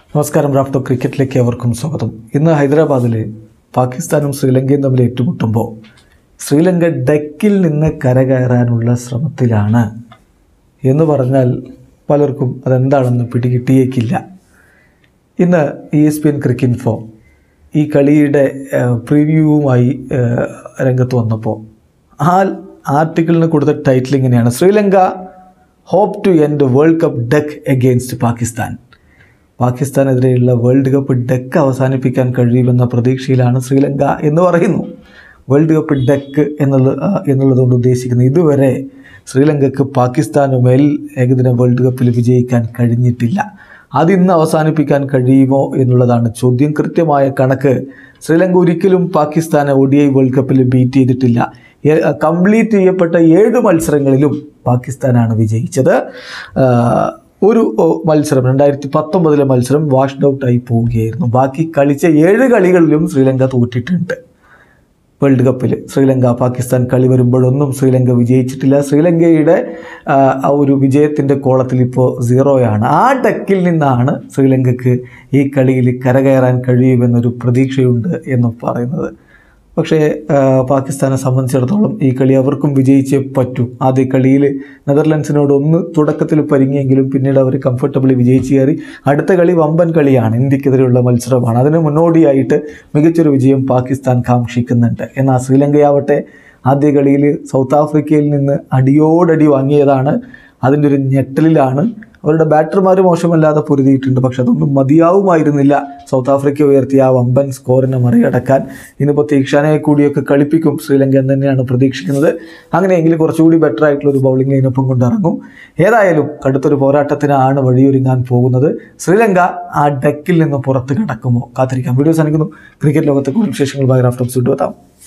നമസ്കാരം റാഫ്റ്റോ ക്രിക്കറ്റിലേക്ക് അവർക്കും സ്വാഗതം ഇന്ന് ഹൈദരാബാദിൽ പാകിസ്ഥാനും ശ്രീലങ്കയും തമ്മിൽ ഏറ്റുമുട്ടുമ്പോൾ ശ്രീലങ്ക ഡെക്കിൽ നിന്ന് കരകയറാനുള്ള ശ്രമത്തിലാണ് എന്ന് പറഞ്ഞാൽ പലർക്കും അതെന്താണെന്ന് പിടികിട്ടിയേക്കില്ല ഇന്ന് E S P N cricket info ഈ കളിയുടെ പ്രിവ്യൂവുമായി രംഗത്ത് വന്നപ്പോൾ ആ ആർട്ടിക്കിളിന് കൊടുത്ത ടൈറ്റിൽ ഇങ്ങനെയാണ് Sri Lanka hope to end world cup deck against Pakistan പാകിസ്ഥാനെതിരെയുള്ള world cup deck അവസാനിപ്പിക്കാൻ കഴിയുമെന്ന പ്രതീക്ഷയിലാണ് ശ്രീലങ്ക എന്ന് പറയുന്നു വേൾഡ് കപ്പ് ഡെക്ക് എന്നുള്ളത് ആ, എന്നുള്ളതുകൊണ്ട് ഉദ്ദേശിക്കുന്നത് ഇതുവരെ ശ്രീലങ്കക്ക് പാകിസ്ഥാനുമേൽ ഏകദിന വേൾഡ് കപ്പിൽ വിജയിക്കാൻ കഴിഞ്ഞിട്ടില്ല അതിന്ന് അവസാനിപ്പിക്കാൻ കഴിയുമോ എന്നുള്ളതാണ് ചോദ്യം കൃത്യമായ കണക്ക് ശ്രീലങ്ക ഒരിക്കലും പാകിസ്ഥാനെ ഒ ഡി ഐ വേൾഡ് കപ്പിൽ ബീറ്റ് ചെയ്തിട്ടില്ല കംപ്ലീറ്റ് ചെയ്യപ്പെട്ട ഏഴ് മത്സരങ്ങളിലും പാകിസ്ഥാനാണ് വിജയിച്ചത് ആ, ഒരു ഓ, മത്സരം രണ്ടായിരത്തി പത്തൊമ്പതിലെ മത്സരം വാഷ്ഡ് ഔട്ടായി പോവുകയായിരുന്നു ബാക്കി കളിച്ച ഏഴ് കളികളിലും ശ്രീലങ്ക തോറ്റിട്ടുണ്ട് വേൾഡ് കപ്പിൽ ശ്രീലങ്ക പാകിസ്ഥാൻ കളി വരുമ്പോഴൊന്നും ശ്രീലങ്ക വിജയിച്ചിട്ടില്ല ശ്രീലങ്കയുടെ ആ, ആ ഒരു വിജയത്തിൻ്റെ കോളത്തിൽ ഇപ്പോൾ സീറോയാണ് ആ ഡെക്കിൽ നിന്നാണ് ശ്രീലങ്കക്ക് ഈ കളിയിൽ കരകയറാൻ കഴിയുമെന്നൊരു പ്രതീക്ഷയുണ്ട് എന്ന് പറയുന്നത് പക്ഷേ ആ, പാകിസ്ഥാനെ സംബന്ധിച്ചിടത്തോളം ഈ കളി അവർക്കും വിജയിച്ചേ പറ്റൂ ആദ്യ കളിയിൽ നെതർലൻഡ്സിനോട് ഒന്ന് തുടക്കത്തിൽ പരിങ്ങിയെങ്കിലും പിന്നീട് അവർ കംഫർട്ടബിളി വിജയിച്ച് കയറി അടുത്ത കളി വമ്പൻ കളിയാണ് ഇന്ത്യക്കെതിരെയുള്ള മത്സരമാണ് അതിന് മുന്നോടിയായിട്ട് മികച്ചൊരു വിജയം പാകിസ്ഥാൻ കാക്ഷിക്കുന്നുണ്ട് എന്നാൽ ശ്രീലങ്കയാവട്ടെ ആദ്യ കളിയിൽ സൗത്ത് ആഫ്രിക്കയിൽ നിന്ന് അടിയോടടി വാങ്ങിയതാണ് അതിൻ്റെ ഒരു ഞെട്ടലിലാണ് അവരുടെ ബാറ്റർമാർ മോശമല്ലാതെ പൊരുതിയിട്ടുണ്ട് പക്ഷെ അതൊന്നും മതിയാവുമായിരുന്നില്ല സൗത്ത് ആഫ്രിക്ക ഉയർത്തിയ ആ വമ്പൻ സ്കോറിനെ മറികടക്കാൻ ഇന്നിപ്പോൾ തീക്ഷാനയെ കൂടിയൊക്കെ കളിപ്പിക്കും ശ്രീലങ്ക എന്ന് തന്നെയാണ് പ്രതീക്ഷിക്കുന്നത് അങ്ങനെയെങ്കിൽ കുറച്ചുകൂടി ബെറ്റർ ആയിട്ടുള്ള ഒരു ബൗളിംഗ് ലൈനൊപ്പം കൊണ്ടിറങ്ങും ഏതായാലും കടുത്തൊരു പോരാട്ടത്തിനാണ് വഴിയൊരുങ്ങാൻ പോകുന്നത് ശ്രീലങ്ക ആ ഡെക്കിൽ നിന്ന് പുറത്ത് കിടക്കുമോ കാത്തിരിക്കാം വീഡിയോ സാധിക്കുന്നു ക്രിക്കറ്റ് ലോകത്തെ കൂടുതൽ വിശേഷങ്ങൾ ബൈ റാഫ്റ്റോക്സ് വിട്ടുവെത്താം